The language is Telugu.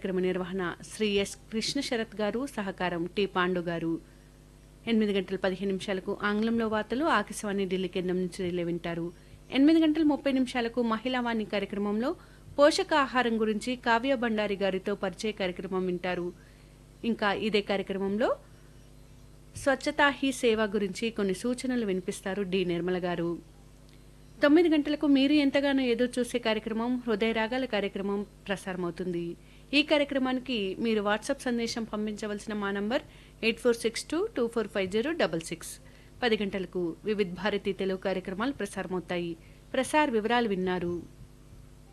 కార్యక్రమ నిర్వహణ శ్రీ ఎస్ కృష్ణ శరత్ గారు సహకారం టి పాండు గారు ఎనిమిది గంటల పదిహేను నిమిషాలకు ఆంగ్లంలో వార్తలు ఆకాశవాణి ఢిల్లీ కేంద్రం నుంచి రిలే వింటారు ఎనిమిది గంటల ముప్పై నిమిషాలకు మహిళా వాణి కార్యక్రమంలో పోషకాహారం గురించి కావ్య భండారి గారితో పరిచయ కార్యక్రమం వింటారు ఇంకా ఇదే కార్యక్రమంలో స్వచ్ఛతా హీ సేవ గురించి కొన్ని సూచనలు వినిపిస్తారు డి నిర్మల గారు తొమ్మిది గంటలకు మీరు ఎంతగానో ఎదురు చూసే కార్యక్రమం హృదయ రాగాల కార్యక్రమం ప్రసారమవుతుంది ఈ కార్యక్రమానికి మీరు వాట్సాప్ సందేశం పంపించవలసిన మా number eight four six two two four five zero double six పది గంటలకు వివిధ్ భారతి తెలుగు కార్యక్రమాలు ప్రసారమవుతాయి ప్రసార్ వివరాలు విన్నారు